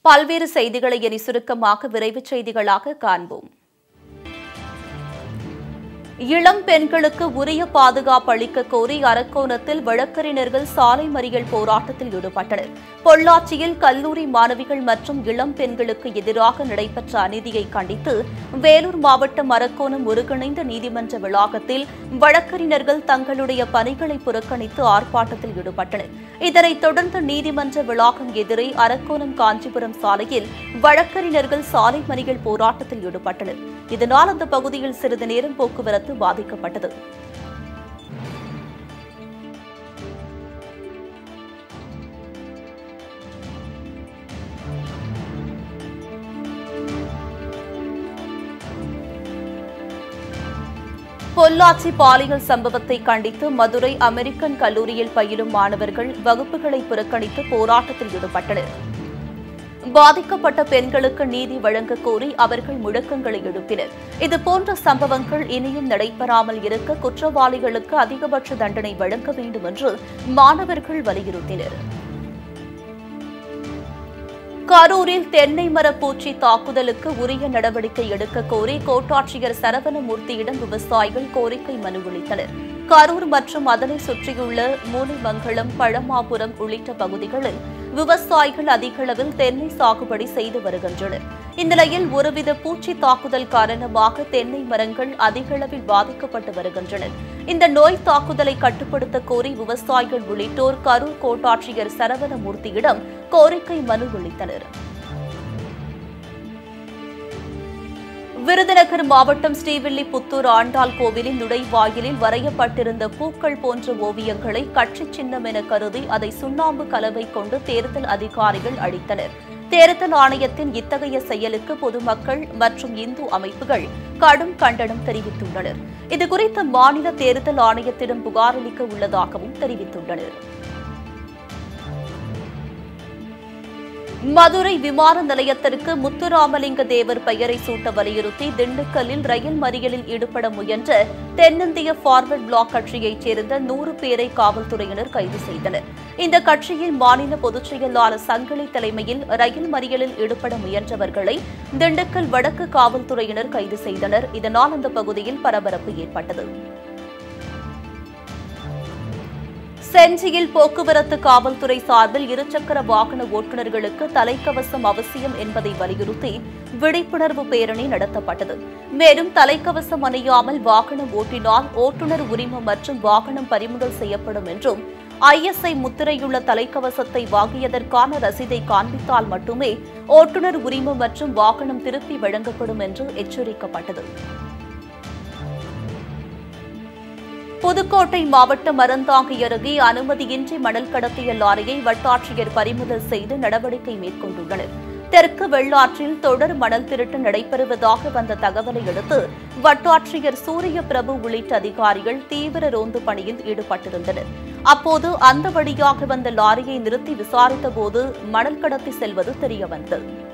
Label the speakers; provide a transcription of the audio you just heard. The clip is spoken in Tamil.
Speaker 1: பல்வேறு செய்திகளை இனி சுருக்கமாக விரைவுச் செய்திகளாக காண்போம் இளம் பெண்களுக்கு உரிய பாதுகாப்பு அளிக்க கோரி அரக்கோணத்தில் வழக்கறிஞர்கள் சாலை மறியல் போராட்டத்தில் ஈடுபட்டனர் பொள்ளாச்சியில் கல்லூரி மாணவிகள் மற்றும் இளம் பெண்களுக்கு எதிராக நடைபெற்ற அநீதியை கண்டித்து வேலூர் மாவட்டம் அரக்கோணம் ஒருங்கிணைந்த நீதிமன்ற வளாகத்தில் வழக்கறிஞர்கள் தங்களுடைய பணிகளை புறக்கணித்து ஆர்ப்பாட்டத்தில் ஈடுபட்டனர் இதனைத் தொடர்ந்து நீதிமன்ற வளாகம் எதிரே அரக்கோணம் காஞ்சிபுரம் சாலையில் வழக்கறிஞர்கள் சாலை மறியல் போராட்டத்தில் ஈடுபட்டனர் இதனால் அந்த பகுதியில் சிறிது நேரம் போக்குவரத்து பாதிக்கப்பட்டது பொள்ளாச்சி பாலியல் சம்பவத்தை கண்டித்து மதுரை அமெரிக்கன் கல்லூரியில் பயிலும் மாணவர்கள் வகுப்புகளை புறக்கணித்து போராட்டத்தில் ஈடுபட்டனர் பாதிக்கப்பட்ட பெண்களுக்கு நீதி வழங்க கோரி அவர்கள் முழக்கங்களை எழுப்பினர் இதுபோன்ற சம்பவங்கள் இனியும் நடைபெறாமல் இருக்க குற்றவாளிகளுக்கு அதிகபட்ச தண்டனை வழங்க வேண்டும் என்று மாணவர்கள் வலியுறுத்தினர் கரூரில் தென்னை மர பூச்சி தாக்குதலுக்கு உரிய நடவடிக்கை எடுக்க கோரி கோட்டாட்சியர் சரவணமூர்த்தியிடம் விவசாயிகள் கோரிக்கை மனு அளித்தனர் கரூர் மற்றும் அதனை சுற்றியுள்ள மூலிமங்கலம் பழமாபுரம் உள்ளிட்ட பகுதிகளில் விவசாயிகள் அதிக அளவில் தென்னை சாகுபடி செய்து வருகின்றனர் இந்நிலையில் ஒருவித பூச்சி தாக்குதல் காரணமாக தென்னை மரங்கள் அதிக அளவில் பாதிக்கப்பட்டு வருகின்றன இந்த நோய் தாக்குதலை கட்டுப்படுத்த கோரி விவசாயிகள் உள்ளிட்டோர் கரூர் கோட்டாட்சியர் சரவணமூர்த்தியிடம் கோரிக்கை மனு அளித்தனர் விருதுநகர் மாவட்டம் ஸ்ரீவில்லிபுத்தூர் ஆண்டாள் கோவிலின் நுழைவாயிலில் வரையப்பட்டிருந்த பூக்கள் போன்ற ஓவியங்களை கட்சி சின்னம் என கருதி அதை சுண்ணாம்பு கலவை கொண்டு தேர்தல் அதிகாரிகள் அளித்தனர் தேர்தல் ஆணையத்தின் இத்தகைய செயலுக்கு பொதுமக்கள் மற்றும் இந்து அமைப்புகள் கடும் கண்டனம் தெரிவித்துள்ளனர் இதுகுறித்து மாநில தேர்தல் ஆணையத்திடம் புகார் அளிக்க உள்ளதாகவும் தெரிவித்துள்ளனர் மதுரை விமான நிலையத்திற்கு முத்துராமலிங்க தேவர் பெயரை சூட்ட வலியுறுத்தி திண்டுக்கல்லில் ரயில் மறியலில் ஈடுபட முயன்ற தென்னிந்திய ஃபார்வர்ட் பிளாக் கட்சியைச் சேர்ந்த நூறு பேரை காவல்துறையினர் கைது செய்தனர் இந்த கட்சியின் மாநில பொதுச் செயலாளர் சங்கிலி தலைமையில் ரயில் மறியலில் ஈடுபட முயன்றவர்களை திண்டுக்கல் வடக்கு காவல்துறையினர் கைது செய்தனர் இதனால் அந்த பகுதியில் பரபரப்பு ஏற்பட்டது செஞ்சியில் போக்குவரத்து காவல்துறை சார்பில் இருசக்கர வாகன ஓட்டுநர்களுக்கு தலைக்கவசம் அவசியம் என்பதை வலியுறுத்தி விழிப்புணர்வு பேரணி நடத்தப்பட்டது மேலும் தலைக்கவசம் அணியாமல் வாகனம் ஓட்டினால் ஓட்டுநர் உரிமம் மற்றும் வாகனம் பறிமுதல் செய்யப்படும் என்றும் ஐஎஸ்ஐ முத்திரையுள்ள தலைக்கவசத்தை வாங்கியதற்கான ரசீதை காண்பித்தால் மட்டுமே ஓட்டுநர் உரிமம் மற்றும் வாகனம் திருப்பி வழங்கப்படும் என்று எச்சரிக்கப்பட்டது புதுக்கோட்டை மாவட்டம் அறந்தாங்கி அருகே அனுமதியின்றி மணல் கடத்திய லாரியை வட்டாட்சியர் பறிமுதல் செய்து நடவடிக்கை மேற்கொண்டுள்ளனர் தெற்கு வெள்ளாற்றில் தொடர் மணல் திருட்டு நடைபெறுவதாக வந்த தகவலை அடுத்து வட்டாட்சியர் சூரிய பிரபு உள்ளிட்ட அதிகாரிகள் தீவிர ரோந்து பணியில் ஈடுபட்டிருந்தனர் அப்போது அந்த வழியாக வந்த லாரியை நிறுத்தி விசாரித்தபோது மணல் கடத்தி செல்வது தெரியவந்தது